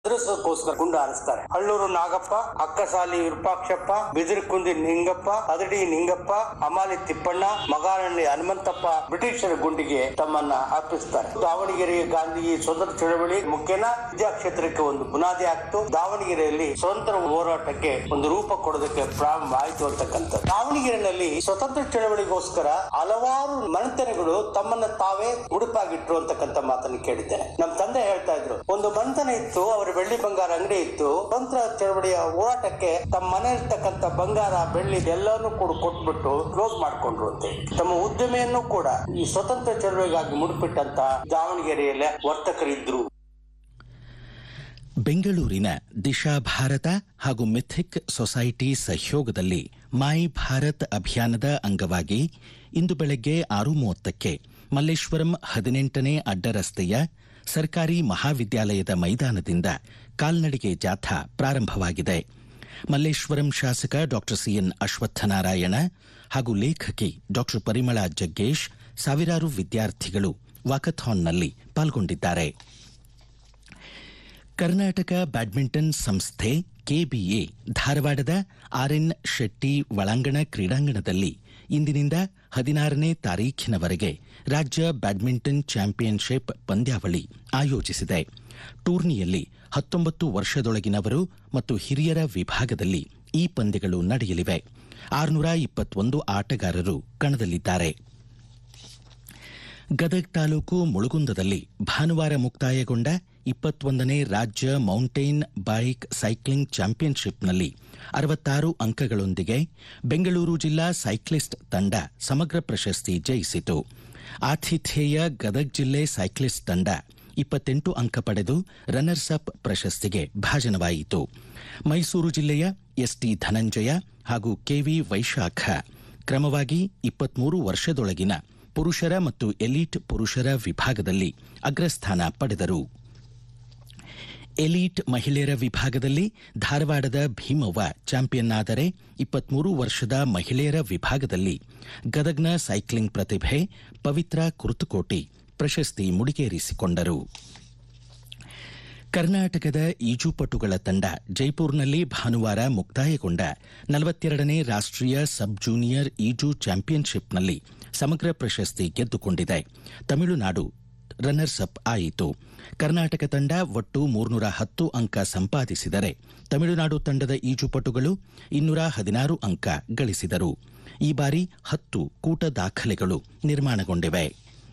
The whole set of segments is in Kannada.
ಅದೃಷ್ಟಕ್ಕೋಸ್ಕರ ಗುಂಡು ಹಾರಿಸ್ತಾರೆ ಹಳ್ಳೂರು ನಾಗಪ್ಪ ಅಕ್ಕಸಾಲಿ ವಿರೂಪಾಕ್ಷಪ್ಪ ಬಿದಿರುಕುಂದಿ ನಿಂಗಪ್ಪ ಅದಡಿ ನಿಂಗಪ್ಪ ಅಮಾಲಿ ತಿಪ್ಪಣ್ಣ ಮಗಾನಹಳ್ಳಿ ಹನುಮಂತಪ್ಪ ಬ್ರಿಟಿಷರ ಗುಂಡಿಗೆ ತಮ್ಮನ್ನ ಅರ್ಪಿಸ್ತಾರೆ ದಾವಣಗೆರೆ ಗಾಂಧಿ ಸ್ವತಂತ್ರ ಚಳವಳಿ ಮುಖ್ಯನ ವಿದ್ಯಾಕ್ಷೇತ್ರಕ್ಕೆ ಒಂದು ಬುನಾದಿ ಆಗ್ತು ದಾವಣಗೆರೆಯಲ್ಲಿ ಸ್ವತಂತ್ರ ಹೋರಾಟಕ್ಕೆ ಒಂದು ರೂಪ ಕೊಡೋದಕ್ಕೆ ಪ್ರಾರಂಭ ಆಯ್ತು ಅಂತಕ್ಕಂಥದ್ದು ದಾವಣಗೆರೆಯಲ್ಲಿ ಸ್ವತಂತ್ರ ಚಳವಳಿಗೋಸ್ಕರ ಹಲವಾರು ಮನೆತನಗಳು ತಮ್ಮನ್ನ ತಾವೇ ಉಡುಪಾಗಿಟ್ರು ಅಂತಕ್ಕಂಥ ಮಾತನ್ನು ಕೇಳಿದ್ದೇನೆ ನಮ್ಮ ತಂದೆ ಹೇಳ್ತಾ ಇದ್ರು ಒಂದು ಮನೆತನ ಇತ್ತು ಅವರ ಬೆಳ್ಳಿ ಬಂಗಾರ ಅಂಗಡಿ ಇತ್ತು ಸ್ವತಂತ್ರ ಚಳವಳಿಯ ಹೋರಾಟಕ್ಕೆ ತಮ್ಮ ಮನೆ ಇರ್ತಕ್ಕಂಥ ಬಂಗಾರ ಬೆಳ್ಳಿ ಎಲ್ಲವನ್ನು ಕೂಡ ಕೊಟ್ಬಿಟ್ಟು ಕ್ಲೋಸ್ ಮಾಡ್ಕೊಂಡ್ರು ಅಂತೆ ತಮ್ಮ ಉದ್ಯಮೆಯನ್ನು ಕೂಡ ಈ ಸ್ವತಂತ್ರ ಚಳವಳಿಗಾಗಿ ಮುಡುಪಿಟ್ಟಂತ ದಾವಣಗೆರೆಯಲ್ಲಿ ವರ್ತಕರಿದ್ರು ಬೆಂಗಳೂರಿನ ದಿಶಾ ಭಾರತ ಹಾಗೂ ಮಿಥಿಕ್ ಸೊಸೈಟಿ ಸಹಯೋಗದಲ್ಲಿ ಮೈ ಭಾರತ್ ಅಭಿಯಾನದ ಅಂಗವಾಗಿ ಇಂದು ಬೆಳಗ್ಗೆ ಆರು ಮೂವತ್ತಕ್ಕೆ ಮಲ್ಲೇಶ್ವರಂ ಹದಿನೆಂಟನೇ ಅಡ್ಡರಸ್ತೆಯ ಸರ್ಕಾರಿ ಮಹಾವಿದ್ಯಾಲಯದ ಮೈದಾನದಿಂದ ಕಾಲ್ನಡಿಗೆ ಜಾಥಾ ಪ್ರಾರಂಭವಾಗಿದೆ ಮಲ್ಲೇಶ್ವರಂ ಶಾಸಕ ಡಾಕ್ಟರ್ ಸಿಎನ್ ಅಶ್ವತ್ಥನಾರಾಯಣ ಹಾಗೂ ಲೇಖಕಿ ಡಾಕ್ಟರ್ ಪರಿಮಳಾ ಜಗ್ಗೇಶ್ ಸಾವಿರಾರು ವಿದ್ಯಾರ್ಥಿಗಳು ವಾಕಥಾನ್ನಲ್ಲಿ ಪಾಲ್ಗೊಂಡಿದ್ದಾರೆ ಕರ್ನಾಟಕ ಬ್ಯಾಡ್ಮಿಂಟನ್ ಸಂಸ್ಥೆ ಕೆಬಿಎ ಧಾರವಾಡದ ಆರ್ಎನ್ ಶೆಟ್ಟಿ ಒಳಾಂಗಣ ಕ್ರೀಡಾಂಗಣದಲ್ಲಿ ಇಂದಿನಿಂದ ಹದಿನಾರನೇ ತಾರೀಖಿನವರೆಗೆ ರಾಜ್ಯ ಬ್ಯಾಡ್ಮಿಂಟನ್ ಚಾಂಪಿಯನ್ಶಿಪ್ ಪಂದ್ಯಾವಳಿ ಆಯೋಜಿಸಿದೆ ಟೂರ್ನಿಯಲ್ಲಿ ಹತ್ತೊಂಬತ್ತು ವರ್ಷದೊಳಗಿನವರು ಮತ್ತು ಹಿರಿಯರ ವಿಭಾಗದಲ್ಲಿ ಈ ಪಂದ್ಯಗಳು ನಡೆಯಲಿವೆ ಆರುನೂರ ಇಪ್ಪತ್ತೊಂದು ಆಟಗಾರರು ಕಣದಲ್ಲಿದ್ದಾರೆ ಗದಗ್ ತಾಲೂಕು ಮುಳುಗುಂದದಲ್ಲಿ ಭಾನುವಾರ ಮುಕ್ತಾಯಗೊಂಡ ಇಪ್ಪತ್ತೊಂದನೇ ರಾಜ್ಯ ಮೌಂಟೇನ್ ಬೈಕ್ ಸೈಕ್ಲಿಂಗ್ ಚಾಂಪಿಯನ್ಶಿಪ್ನಲ್ಲಿ ಅರವತ್ತಾರು ಅಂಕಗಳೊಂದಿಗೆ ಬೆಂಗಳೂರು ಜಿಲ್ಲಾ ಸೈಕ್ಲಿಸ್ಟ್ ತಂಡ ಸಮಗ್ರ ಪ್ರಶಸ್ತಿ ಜಯಿಸಿತು ಆತಿಥೇಯ ಗದಗ್ ಜಿಲ್ಲೆ ಸೈಕ್ಲಿಸ್ಟ್ ತಂಡ ಇಪ್ಪತ್ತೆಂಟು ಅಂಕ ಪಡೆದು ರನ್ನರ್ಸ್ ಅಪ್ ಪ್ರಶಸ್ತಿಗೆ ಭಾಜನವಾಯಿತು ಮೈಸೂರು ಜಿಲ್ಲೆಯ ಎಸ್ಟಿ ಧನಂಜಯ ಹಾಗೂ ಕೆವಿ ವೈಶಾಖ ಕ್ರಮವಾಗಿ ಇಪ್ಪತ್ಮೂರು ವರ್ಷದೊಳಗಿನ ಪುರುಷರ ಮತ್ತು ಎಲೀಟ್ ಪುರುಷರ ವಿಭಾಗದಲ್ಲಿ ಅಗ್ರಸ್ಥಾನ ಪಡೆದರು ಎಲೀಟ್ ಮಹಿಳೆಯರ ವಿಭಾಗದಲ್ಲಿ ಧಾರವಾಡದ ಭೀಮವ್ವ ಚಾಂಪಿಯನ್ ಆದರೆ ಇಪ್ಪತ್ಮೂರು ವರ್ಷದ ಮಹಿಳೆಯರ ವಿಭಾಗದಲ್ಲಿ ಗದಗ್ನ ಸೈಕ್ಲಿಂಗ್ ಪ್ರತಿಭೆ ಪವಿತ್ರ ಕುರ್ತುಕೋಟಿ ಪ್ರಶಸ್ತಿ ಮುಡಿಗೇರಿಸಿಕೊಂಡರು ಕರ್ನಾಟಕದ ಈಜುಪಟುಗಳ ತಂಡ ಜೈಪುರ್ನಲ್ಲಿ ಭಾನುವಾರ ಮುಕ್ತಾಯಗೊಂಡ ನಲವತ್ತೆರಡನೇ ರಾಷ್ಟ್ರೀಯ ಸಬ್ ಜೂನಿಯರ್ ಈಜು ಚಾಂಪಿಯನ್ಶಿಪ್ನಲ್ಲಿ ಸಮಗ್ರ ಪ್ರಶಸ್ತಿ ಗೆದ್ದುಕೊಂಡಿದೆ ತಮಿಳುನಾಡು ರನ್ನರ್ಸ್ ಅಪ್ ಆಯಿತು ಕರ್ನಾಟಕ ತಂಡ ಒಟ್ಟು ಮೂರ್ನೂರ ಹತ್ತು ಅಂಕ ಸಂಪಾದಿಸಿದರೆ ತಮಿಳುನಾಡು ತಂಡದ ಈಜುಪಟುಗಳು ಇನ್ನೂರ ಹದಿನಾರು ಅಂಕ ಗಳಿಸಿದರು ಈ ಬಾರಿ ಹತ್ತು ಕೂಟ ದಾಖಲೆಗಳು ನಿರ್ಮಾಣಗೊಂಡಿವೆ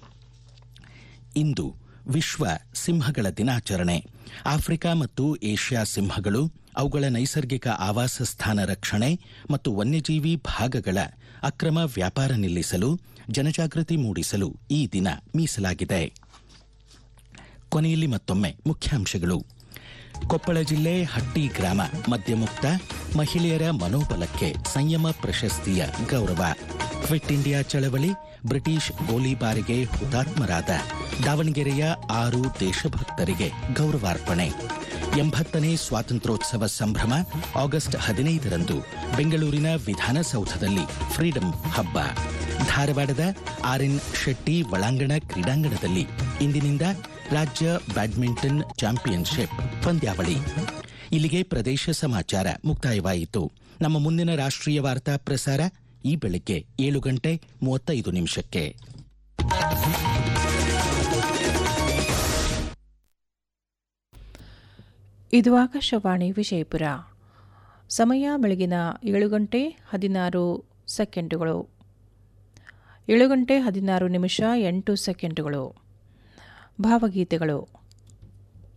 ಇಂದು ವಿಶ್ವ ಸಿಂಹಗಳ ದಿನಾಚರಣೆ ಆಫ್ರಿಕಾ ಮತ್ತು ಏಷ್ಯಾ ಸಿಂಹಗಳು ಅವುಗಳ ನೈಸರ್ಗಿಕ ಆವಾಸ ಸ್ಥಾನ ರಕ್ಷಣೆ ಮತ್ತು ವನ್ಯಜೀವಿ ಭಾಗಗಳ ಅಕ್ರಮ ವ್ಯಾಪಾರ ನಿಲ್ಲಿಸಲು ಜನಜಾಗೃತಿ ಮೂಡಿಸಲು ಈ ದಿನ ಮೀಸಲಾಗಿದೆ ಕೊನೆಯಲ್ಲಿ ಮತ್ತೊಮ್ಮೆ ಮುಖ್ಯಾಂಶಗಳು ಕೊಪ್ಪಳ ಜಿಲ್ಲೆ ಹಟ್ಟಿ ಗ್ರಾಮ ಮದ್ಯಮುಕ್ತ ಮಹಿಳೆಯರ ಮನೋಬಲಕ್ಕೆ ಸಂಯಮ ಪ್ರಶಸ್ತಿಯ ಗೌರವ ಕ್ವಿಟ್ ಇಂಡಿಯಾ ಚಳವಳಿ ಬ್ರಿಟಿಷ್ ಗೋಲಿಬಾರಿಗೆ ಹುತಾತ್ಮರಾದ ದಾವಣಗೆರೆಯ ಆರು ದೇಶಭಕ್ತರಿಗೆ ಗೌರವಾರ್ಪಣೆ ಎಂಬತ್ತನೇ ಸ್ವಾತಂತ್ರ್ಯೋತ್ಸವ ಸಂಭ್ರಮ ಆಗಸ್ಟ್ ಹದಿನೈದರಂದು ಬೆಂಗಳೂರಿನ ವಿಧಾನಸೌಧದಲ್ಲಿ ಫ್ರೀಡಂ ಹಬ್ಬ ಧಾರವಾಡದ ಆರ್ಎನ್ ಶೆಟ್ಟಿ ಒಳಾಂಗಣ ಕ್ರೀಡಾಂಗಣದಲ್ಲಿ ಇಂದಿನಿಂದ ರಾಜ್ಯ ಬ್ಯಾಡ್ಮಿಂಟನ್ ಚಾಂಪಿಯನ್ಶಿಪ್ ಪಂದ್ಯಾವಳಿ ಇಲ್ಲಿಗೆ ಪ್ರದೇಶ ಸಮಾಚಾರ ಮುಕ್ತಾಯವಾಯಿತು ನಮ್ಮ ಮುಂದಿನ ರಾಷ್ಟ್ರೀಯ ವಾರ್ತಾ ಪ್ರಸಾರ ಈ ಬೆಳಗ್ಗೆ ಏಳು ಗಂಟೆ ಮೂವತ್ತೈದು ನಿಮಿಷಕ್ಕೆ ಇದು ಆಕಾಶವಾಣಿ ವಿಜಯಪುರ ಸಮಯ ಬೆಳಗಿನ ಏಳು ಗಂಟೆ ಹದಿನಾರು ಸೆಕೆಂಡುಗಳು ಏಳು ಗಂಟೆ ಹದಿನಾರು ನಿಮಿಷ ಎಂಟು ಸೆಕೆಂಡುಗಳು ಭಾವಗೀತೆಗಳು